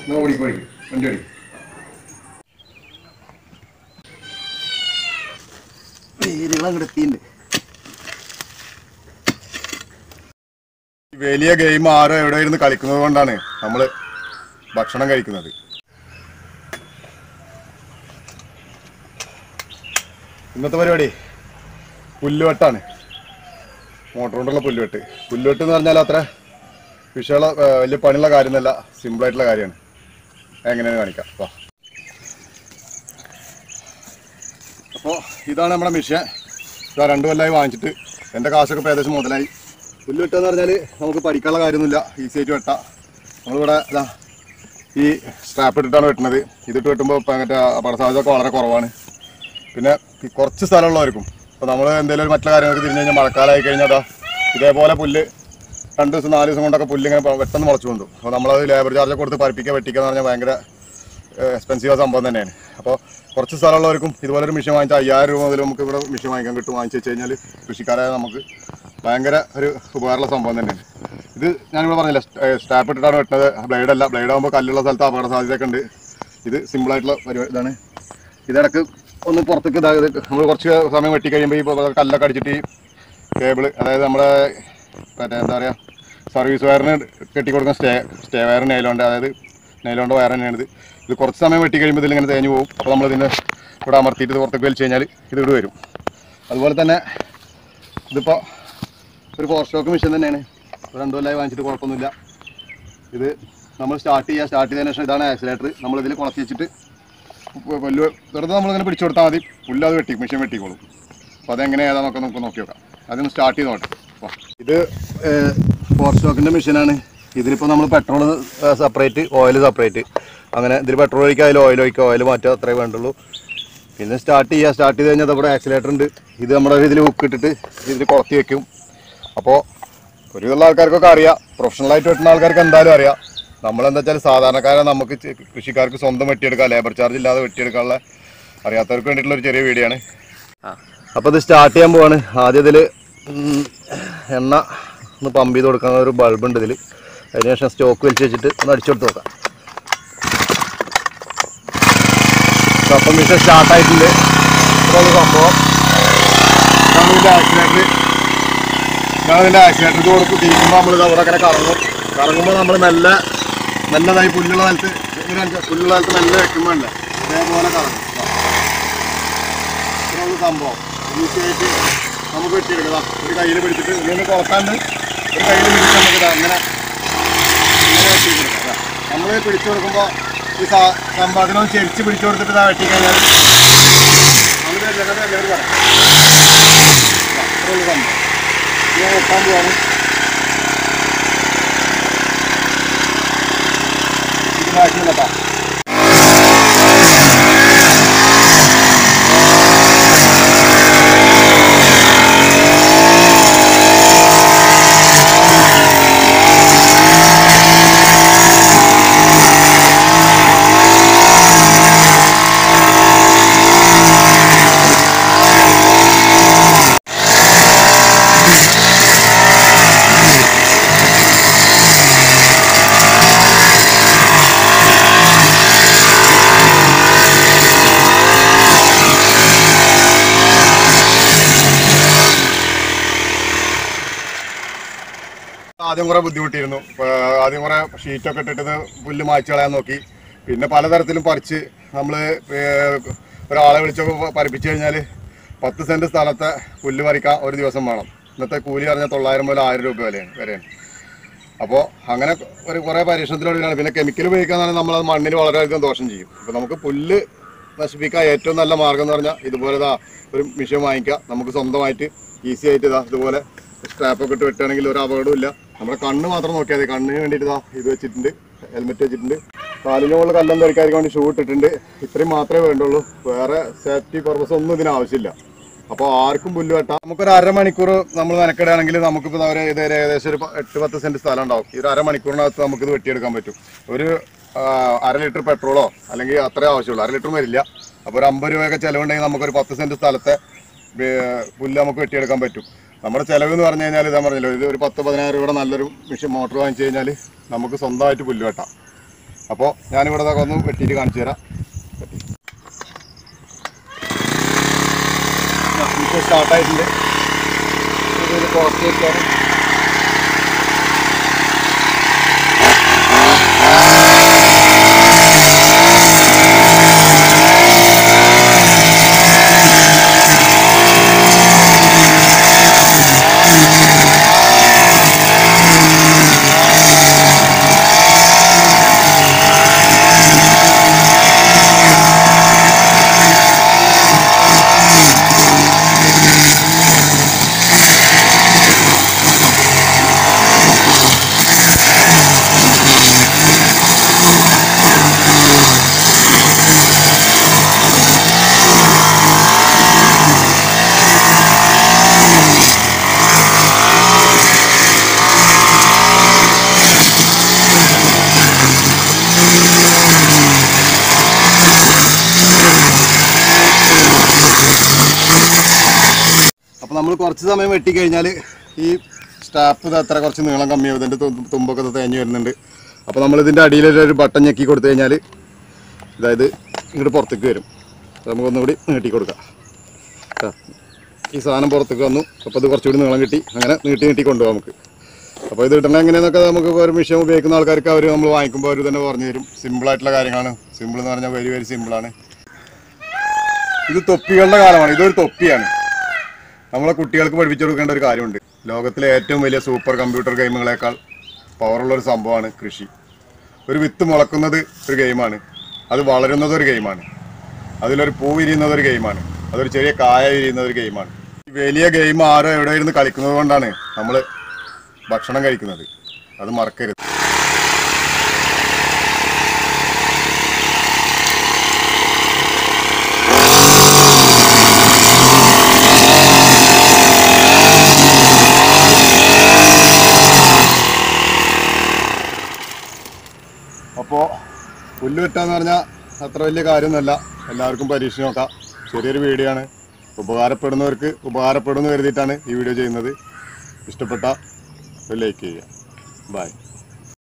എന്നാ ഓടിക്കോ ഓടിക്കോ വണ്ടി ഓടി വലിയ ഗെയിം ആരോ എവിടെ ഇരുന്ന് കളിക്കുന്നത് കൊണ്ടാണ് നമ്മള് ഭക്ഷണം കഴിക്കുന്നത് ഇന്നത്തെ പരിപാടി പുല്ലുവെട്ടാണ് മോട്ടർ കൊണ്ടുള്ള പുല്ലുവെട്ട് പുല്ലുവെട്ട് എന്ന് പറഞ്ഞാൽ അത്ര വിഷയമുള്ള ഏർ, വലിയ പണിയുള്ള കാര്യമൊന്നുമല്ല സിമ്പിളായിട്ടുള്ള കാര്യമാണ് എങ്ങനെയാണ് കാണിക്കാം വാ അപ്പോൾ ഇതാണ് നമ്മുടെ മിഷ്യൻ ഇതാ രണ്ടു കൊല്ലമായി വാങ്ങിച്ചിട്ട് എൻ്റെ കാശൊക്കെ ഇപ്പോൾ ഏകദേശം മുതലായി പുല്ല് വെട്ടുക പറഞ്ഞാൽ നമുക്ക് പഠിക്കാനുള്ള കാര്യമൊന്നുമില്ല ഈസി ആയിട്ട് വെട്ടാം നമ്മളിവിടെ ഇതാ ഈ സ്ട്രാപ്പ് ഇട്ടിട്ടാണ് വെട്ടുന്നത് ഇതിട്ട് വെട്ടുമ്പോൾ ഇപ്പം മറ്റേ അപകട സാധ്യതയൊക്കെ വളരെ കുറവാണ് പിന്നെ ഈ കുറച്ച് സ്ഥലമുള്ളവർക്കും ഇപ്പോൾ നമ്മൾ എന്തെങ്കിലും ഒരു മറ്റുള്ള കാര്യങ്ങൾക്ക് തിരിഞ്ഞ് കഴിഞ്ഞാൽ മഴക്കാലമായി കഴിഞ്ഞാൽ അതാ ഇതേപോലെ പുല്ല് രണ്ട് ദിവസം നാല് ദിവസം കൊണ്ടൊക്കെ പുല്ല് ഇങ്ങനെ പെട്ടെന്ന് മുളച്ചു കൊണ്ടു അപ്പോൾ നമ്മളത് ലേബർ ചാർജ് കൊടുത്ത് പരിപ്പിക്കുക വെട്ടിക്കുക എന്ന് പറഞ്ഞാൽ ഭയങ്കര എക്സ്പെൻസീവ് സംഭവം തന്നെയാണ് അപ്പോൾ കുറച്ച് സ്ഥലമുള്ളവർക്കും ഇതുപോലെ ഒരു മിഷൻ വാങ്ങിച്ചാൽ അയ്യായിരം രൂപ മുതൽ നമുക്ക് ഇവിടെ മിഷൻ വാങ്ങിക്കാൻ കിട്ടും വാങ്ങിച്ച് വെച്ച് കഴിഞ്ഞാൽ കൃഷിക്കാരായ നമുക്ക് ഭയങ്കര ഒരു ഉപകാരമുള്ള സംഭവം തന്നെയാണ് ഇത് ഞാനിവിടെ പറഞ്ഞില്ല സ്റ്റാപ്പ് ഇട്ടിട്ടാണ് വെട്ടുന്നത് ബ്ലേഡ് അല്ല ബ്ലേഡ് ആകുമ്പോൾ കല്ലുള്ള സ്ഥലത്ത് അപകട സാധ്യതയൊക്കെ ഉണ്ട് ഇത് സിമ്പിളായിട്ടുള്ള പരിപാടി ഇതാണ് ഇതിടക്ക് ഒന്ന് പുറത്തേക്ക് ഇതാ നമ്മൾ കുറച്ച് സമയം വെട്ടി കഴിയുമ്പോൾ ഈ കല്ലൊക്കെ അടിച്ചിട്ട് ഈ കേബിള് അതായത് നമ്മുടെ മറ്റേ എന്താ പറയുക സർവീസ് വയറിന് കെട്ടി കൊടുക്കുന്ന സ്റ്റേ സ്റ്റേ വയർ നൈലോണ്ട് അതായത് നൈലോണ്ട് വയർ തന്നെയാണ് ഇത് ഇത് കുറച്ച് സമയം വെട്ടി കഴിയുമ്പോൾ ഇതിലിങ്ങനെ തേഞ്ഞു പോകും അപ്പോൾ നമ്മൾ ഇതിനെ ഇവിടെ അമർത്തിയിട്ട് ഇത് പുറത്തേക്ക് വലിച്ചു കഴിഞ്ഞാൽ ഇത് ഇവിടെ വരും അതുപോലെ തന്നെ ഇതിപ്പോൾ ഒരു ഫോർ സ്റ്റോക്ക് മെഷീൻ തന്നെയാണ് ഇപ്പോൾ രണ്ടു കൊല്ലമായി വാങ്ങിച്ചിട്ട് കുഴപ്പമൊന്നുമില്ല ഇത് നമ്മൾ സ്റ്റാർട്ട് ചെയ്യുക സ്റ്റാർട്ട് ചെയ്തതിന് ശേഷം ഇതാണ് ആക്സിലേറ്റർ നമ്മൾ ഇതിൽ കുളത്തി വെച്ചിട്ട് പു- പുല്ല് വെറുതെ നമ്മളിങ്ങനെ പിടിച്ചു കൊടുത്താൽ മതി പുല്ല് അത് വെട്ടി മെഷീൻ വെട്ടിക്കോളും അപ്പോൾ അതെങ്ങനെ ഏതാണെന്നൊക്കെ നമുക്ക് നോക്കി നോക്കാം അതൊന്ന് സ്റ്റാർട്ട് ചെയ്ത് നോട്ടെ വാ. ഇത് ഫോർ സ്റ്റോക്കിൻ്റെ മെഷീനാണ് ഇതിലിപ്പോൾ നമ്മൾ പെട്രോൾ സെപ്പറേറ്റ് ഓയിൽ സെപ്പറേറ്റ് അങ്ങനെ ഇതിൽ പെട്രോൾ ഒഴിക്കുക അതിൽ ഓയിൽ ഒഴിക്കുക ഓയിൽ മാറ്റുക അത്രേ വേണ്ടുള്ളൂ പിന്നെ സ്റ്റാർട്ട് ചെയ്യുക സ്റ്റാർട്ട് ചെയ്ത് കഴിഞ്ഞാൽ ഇവിടെ ആക്സിലേറ്റർ ഉണ്ട് ഇത് നമ്മുടെ ഇതിൽ ഹുക്ക് ഇട്ടിട്ട് ഇതിൽ കുളത്തി വെക്കും അപ്പോൾ ഒരുവിധമുള്ള ആൾക്കാർക്കൊക്കെ അറിയാം പ്രൊഫഷണലായിട്ട് വെട്ടുന്ന ആൾക്കാർക്ക് എന്തായാലും അറിയാം നമ്മളെന്താ വെച്ചാൽ സാധാരണക്കാരെ നമുക്ക് ചെ- കൃഷിക്കാർക്ക് സ്വന്തം വെട്ടിയെടുക്കാം ലേബർ ചാർജ് ഇല്ലാതെ വെട്ടിയെടുക്കാനുള്ള അറിയാത്തവർക്ക് വേണ്ടിയിട്ടുള്ള ഒരു ചെറിയ വീഡിയോ ആണ് അപ്പോൾ ഇത് സ്റ്റാർട്ട് ചെയ്യാൻ പോവാണ് ആദ്യം ഇതിൽ എണ്ണ ഒന്ന് പമ്പ് ചെയ്ത് കൊടുക്കാൻ ഒരു ബൾബ് ഉണ്ട് ഇതിൽ അതിനുശേഷം സ്റ്റോക്ക് വലിച്ച് വെച്ചിട്ട് ഒന്ന് അടിച്ചു കൊടുത്ത് നോക്കാം അപ്പം മിഷൻ സ്റ്റാർട്ടായിട്ടുണ്ട് ഇത്രയുള്ള സംഭവം ഇതാണ് ഇതിൻ്റെ ആക്സിലേറ്റർ ഇതാണ് ഇതിൻ്റെ ആക്സിലേറ്റർ ഇത് കൊടുത്ത് തിരിക്കുമ്പോൾ നമ്മൾ ഇത് അവിടെ അങ്ങനെ കറങ്ങും കറങ്ങുമ്പോൾ നമ്മൾ മെല്ലെ നല്ലതായി പുല്ലുള്ള സ്ഥലത്ത് ഇങ്ങനെ അഞ്ച് പുല്ലുള്ള സ്ഥലത്ത് മെല്ലെ വെക്കുമ്പോൾ ഉണ്ട് ഇതേപോലെ കറങ്ങും ഇത്രയുള്ള സംഭവം ഈസി ആയിട്ട് നമുക്ക് വെട്ടിയെടുക്കാം ഒരു കയ്യിൽ പിടിച്ചിട്ട് ഇങ്ങനെ കുളത്താണ്ട് ഒരു കയ്യിൽ പിടിച്ച് നമുക്ക് ഇതാ അങ്ങനെ ഇങ്ങനെ വെട്ടി കൊടുക്കാം നമ്മൾ പിടിച്ചു കൊടുക്കുമ്പോൾ ഈ സാ- സംഭവത്തിനോ ചെരിച്ച് പിടിച്ചു കൊടുത്തിട്ട് ഇതാ വെട്ടിക്കഴിഞ്ഞാൽ നമ്മൾ എല്ലാവരും എല്ലാവരും പറയാം ഇതാ, ഇത്രയുള്ള സംഭവം ഞാൻ വെട്ടാൻ പോവാണ് ഇത് ബാക്കി കേട്ടോ ആദ്യം കുറെ ബുദ്ധിമുട്ടിയിരുന്നു ഇപ്പൊ ആദ്യം കുറെ ഷീറ്റൊക്കെ ഇട്ടിട്ട് ഇത് പുല്ല് മായ്ച്ചു കളയാൻ നോക്കി പിന്നെ പലതരത്തിലും പറിച്ച് നമ്മൾ ഒരാളെ വിളിച്ചൊക്കെ പ- പറിപ്പിച്ചു കഴിഞ്ഞാൽ പത്ത് സെന്റ് സ്ഥലത്തെ പുല്ല് പറിക്കാൻ ഒരു ദിവസം വേണം ഇന്നത്തെ കൂലി പറഞ്ഞാൽ തൊള്ളായിരം മുതൽ ആയിരം രൂപ വിലയാണ് വരെയാണ് അപ്പോൾ അങ്ങനെ ഒരു കുറേ പരീക്ഷണത്തിലൂടെയാണ് പിന്നെ കെമിക്കൽ ഉപയോഗിക്കാൻ പറഞ്ഞാൽ നമ്മളത് മണ്ണിന് വളരെയധികം ദോഷം ചെയ്യും അപ്പോൾ നമുക്ക് പുല്ല് നശിപ്പിക്കാൻ ഏറ്റവും നല്ല മാർഗം എന്ന് പറഞ്ഞാൽ ഇതുപോലെ ഇതാ ഒരു മിഷൻ വാങ്ങിക്കുക നമുക്ക് സ്വന്തമായിട്ട് ഈസി ആയിട്ട് ഇതാ ഇതുപോലെ സ്ട്രാപ്പൊക്കെ ഇട്ട് വെട്ടുകയാണെങ്കിൽ ഒരു അപകടവും ഇല്ല നമ്മുടെ കണ്ണ് മാത്രം നോക്കിയാൽ മതി കണ്ണിന് വേണ്ടിയിട്ട് ഇതാ ഇത് വെച്ചിട്ടുണ്ട് ഹെൽമെറ്റ് വെച്ചിട്ടുണ്ട് കാലിന് മുകളിൽ കല്ലം ധരിക്കാതിരിക്കാൻ വേണ്ടി ഷൂ ഇട്ടിട്ടുണ്ട് ഇത്രയും മാത്രമേ വേണ്ടുള്ളൂ വേറെ സേഫ്റ്റി പർപ്പസ് ഒന്നും ഇതിന് ആവശ്യമില്ല അപ്പോൾ ആർക്കും പുല്ല് വെട്ടാം നമുക്കൊരു അരമണിക്കൂർ നമ്മൾ മെനക്കെടുകയാണെങ്കിൽ നമുക്കിപ്പോൾ ഒരു ഇത് ഒരു ഏകദേശം ഒരു പ- എട്ട് പത്ത് സെന്റ് സ്ഥലം ഉണ്ടാവും ഈ ഒരു അരമണിക്കൂറിനകത്ത് നമുക്കിത് വെട്ടിയെടുക്കാൻ പറ്റും ഒരു ആ, അര ലിറ്റർ പെട്രോളോ അല്ലെങ്കിൽ അത്രേ ആവശ്യമുള്ളൂ അര ലിറ്റർ വരില്ല അപ്പോൾ ഒരു അമ്പത് രൂപയൊക്കെ ചിലവുണ്ടെങ്കിൽ നമുക്കൊരു പത്ത് സെന്റ് സ്ഥലത്തെ വേ- പുല്ല് നമുക്ക് വെട്ടിയെടുക്കാൻ പറ്റും നമ്മുടെ ചിലവ് എന്ന് പറഞ്ഞു കഴിഞ്ഞാൽ ഇതാ പറഞ്ഞല്ലോ ഇത് ഒരു പത്ത് പതിനായിരം രൂപയുടെ നല്ലൊരു മെഷീൻ മോട്ടോർ വാങ്ങിച്ചു കഴിഞ്ഞാൽ നമുക്ക് സ്വന്തമായിട്ട് പുല്ല് വെട്ടാം അപ്പോൾ ഞാനിവിടെ ഇതൊക്കെ ഒന്ന് വെട്ടിയിട്ട് കാണിച്ചു തരാം സ്റ്റാർട്ടായിട്ടുണ്ട് ഇത് പുറത്ത് വെക്കാനും അപ്പോൾ നമ്മൾ കുറച്ച് സമയം വെട്ടി കഴിഞ്ഞാൽ ഈ സ്റ്റാപ്പ് ഇത് അത്ര കുറച്ച് നീളം കമ്മിയാവും ഇതിൻ്റെ തു- തുമ്പൊക്കെ ഇത് തേഞ്ഞ് വരുന്നുണ്ട് അപ്പോൾ നമ്മൾ ഇതിൻ്റെ അടിയിൽ ഒരു ബട്ടൺ ഞെക്കി കൊടുത്തു കഴിഞ്ഞാൽ അതായത് ഇങ്ങോട്ട് പുറത്തേക്ക് വരും അപ്പോൾ നമുക്കൊന്നുകൂടി നീട്ടി കൊടുക്കാം ആ. ഈ സാധനം പുറത്തേക്ക് വന്നു അപ്പോൾ ഇത് കുറച്ചുകൂടി നീളം കിട്ടി അങ്ങനെ നീട്ടി നീട്ടി കൊണ്ടുപോകാം നമുക്ക് അപ്പോൾ ഇത് ഇടണ എങ്ങനെയെന്നൊക്കെ നമുക്ക് ഒരു മിഷൻ ഉപയോഗിക്കുന്ന ആൾക്കാർക്ക് അവർ നമ്മൾ വാങ്ങിക്കുമ്പോൾ അവർ തന്നെ പറഞ്ഞു തരും സിമ്പിളായിട്ടുള്ള കാര്യങ്ങളാണ് സിമ്പിൾ എന്ന് പറഞ്ഞാൽ വെരി വെരി സിമ്പിളാണ് ഇത് തൊപ്പികളുടെ കാലമാണ് ഇതൊരു തൊപ്പിയാണ് നമ്മളെ കുട്ടികൾക്ക് പഠിപ്പിച്ചു കൊടുക്കേണ്ട ഒരു കാര്യമുണ്ട് ലോകത്തിലെ ഏറ്റവും വലിയ സൂപ്പർ കമ്പ്യൂട്ടർ ഗെയിമുകളേക്കാൾ പവറുള്ള ഒരു സംഭവമാണ് കൃഷി ഒരു വിത്ത് മുളക്കുന്നത് ഒരു ഗെയിമാണ് അത് വളരുന്നത് ഒരു ഗെയിമാണ് അതിലൊരു പൂ വിരിയുന്നത് ഒരു ഗെയിമാണ് അതൊരു ചെറിയ കായ വിരിയുന്നത് ഒരു ഗെയിമാണ് ഈ വലിയ ഗെയിം ആരോ എവിടെ ഇരുന്ന് കളിക്കുന്നത് കൊണ്ടാണ് നമ്മൾ ഭക്ഷണം കഴിക്കുന്നത് അത് മറക്കരുത് അപ്പോൾ പുല്ല് വെട്ടാന്ന് പറഞ്ഞാൽ അത്ര വലിയ കാര്യമൊന്നുമല്ല എല്ലാവർക്കും പരീക്ഷ നോക്കാം ചെറിയൊരു വീഡിയോ ആണ് ഉപകാരപ്പെടുന്നവർക്ക് ഉപകാരപ്പെടുമെന്ന് കരുതിയിട്ടാണ് ഈ വീഡിയോ ചെയ്യുന്നത് ഇഷ്ടപ്പെട്ട ലൈക്ക് ചെയ്യുക ബൈ